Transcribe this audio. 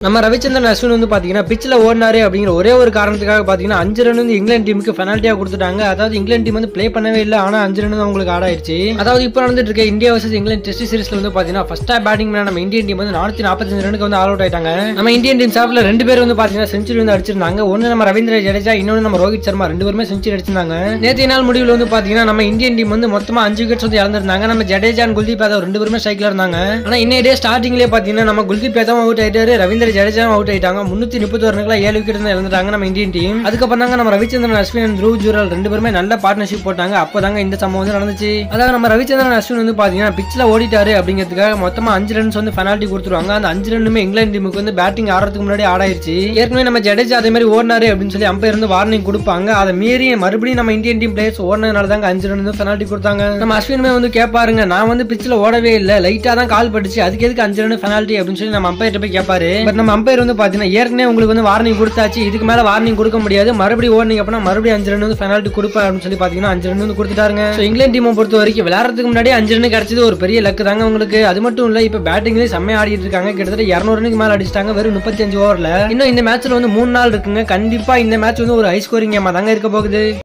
நம்ம ரவிச்சந்திரன் அஸ்வின் வந்து பாத்தீங்கன்னா பிச்சில் ஓடினாரு அப்படிங்கிற ஒரே ஒரு காரணத்துக்காக பாத்தீங்கன்னா அஞ்சு ரன் வந்து இங்கிலாந்து டீமுக்கு பெனால்ட்டியா கொடுத்துட்டாங்க அதாவது இங்கிலாந்து டீம் வந்து ப்ளே பண்ணவே இல்லை ஆனா அஞ்சு ரன் தான் உங்களுக்கு ஆட் ஆயிடுச்சு அதாவது இப்போ நடந்துட்டு இருக்க இந்தியா வர்சஸ் இங்கிலாந்து டெஸ்ட் சீரிஸ்ல வந்து பாத்தீங்கன்னா ஃபர்ஸ்டா பேட்டிங் பண்ண நம்ம இந்தியன் டீம் வந்து நானூத்தி நாற்பத்தஞ்சு ரனுக்கு வந்து ஆல் அவுட் ஆயிட்டாங்க நம்ம இந்தியன் டீம் சார்பில் ரெண்டு பேர் வந்து பாத்தீங்கன்னா செஞ்சுரி வந்து அடிச்சிருந்தாங்க ஒன்னு நம்ம ரவீந்திர ஜடேஜா இன்னொன்னு நம்ம ரோஹித் சர்மா ரெண்டு பேருமே செஞ்சுரி அடிச்சிருந்தாங்க நேற்றைய நாள் முடிவில் வந்து பாத்தீங்கன்னா நம்ம இந்தியன் டீம் வந்து மொத்தமா அஞ்சு விக்கெட்ஸ் வந்து இழந்திருந்தாங்க நம்ம ஜடேஜா and குல்தீப் யாதவ் ரெண்டு பேருமே ஸ்ட்ரைக்ல இருந்தாங்க ஆனா இன்னைய டே ஸ்டார்டிங்லேயே பாத்தீங்கன்னா நம்ம குல்தீப் யாதவ் அவுட் ஆயிட்டாரு ரவீந்திர ஜடேஜா அவுட் ஆயிட்டாங்க முன்னூத்தி முப்பத்தி ஒரு ரன்களை ஏழு விக்கெட் வந்து இழந்துட்டாங்க நம்ம இந்தியன் டீம் அதுக்கப்புறம் தாங்க நம்ம ரவிச்சந்திரன் அஸ்வின் and த்ருவ் ஜூரல் ரெண்டு பேருமே நல்ல பார்ட்னர்ஷிப் போட்டாங்க அப்பதாங்க இந்த சம்பவம் வந்து நடந்துச்சு அதாவது நம்ம ரவிச்சந்திரன் அஸ்வின் வந்து பாத்தீங்கன்னா பிச்சில் ஓடிட்டாரு அப்படிங்கிறதுக்காக மொத்தமா அஞ்சு ரன்ஸ் வந்து பெனால்ட்டி கொடுத்துருவாங்க அந்த அஞ்சு ரன்னுமே இங்கிலாந்து டீமுக்கு வந்து பேட்டிங் ஆடுறதுக்கு முன்னாடி ஆடாயிருச்சு ஏற்கனவே நம்ம ஜடேஜா அதே மாதிரி ஓடினாரு அப்படின்னு சொல்லி அம்பையர் வந்து வார்னிங் கொடுப்பாங்க அதை மீறி மறுபடியும் நம்ம இந்தியன் டீம் பிளேயர்ஸ் ஓடினதுனால தாங்க அஞ்சு ரன் வந்து பெனால்ட்டி கொடுத்தாங்க நம்ம அஸ்வினுமே வந்து கேட்பாருங்க நான் வந்து பிச்சில் ஓடவே இல்லை லைட்டா தான் கால் பட்டுச்சு அதுக்கு எதுக்கு அஞ்சு ரன் பெனால்ட்டி அப்படின்னு சொல்லி நம்ம அம்பையர் போய் கேட்பாரு பட் நம்ம அம்பையர் வந்து பாத்தீங்கன்னா ஏற்கனவே உங்களுக்கு வந்து வார்னிங் கொடுத்தாச்சு இதுக்கு மேல வார்னிங் கொடுக்க முடியாது மறுபடியும் ஓடுனீங்க அப்படின்னா மறுபடியும் அஞ்சு ரன் வந்து பெனால்ட்டி கொடுப்பேன் அப்படின்னு சொல்லி பாத்தீங்கன்னா அஞ்சு ரன் வந்து கொடுத்துட்டாருங்க So, இங்கிலாந்து டீமை பொறுத்த வரைக்கும் விளையாடுறதுக்கு முன்னாடி அஞ்சு ரன் கிடைச்சது ஒரு பெரிய லக்கு தாங்க உங்களுக்கு அது மட்டும் இல்ல இப்ப பேட்டிங்லேயே செம்மையா ஆடிட்டு இருக்காங்க கிட்டத்தட்ட இரநூறு ரனுக்கு மேல அடிச்சிட்டாங்க வெறும் முப்பத்தி அஞ்சு ஓவர்ல இன்னும் இந்த மேட்ச்ல வந்து மூணு நாள் இருக்குங்க கண்டிப்பா இந்த மேட்ச் வந்து ஒரு ஹை ஸ்கோரிங் கேமா தாங்க இருக்க போகுது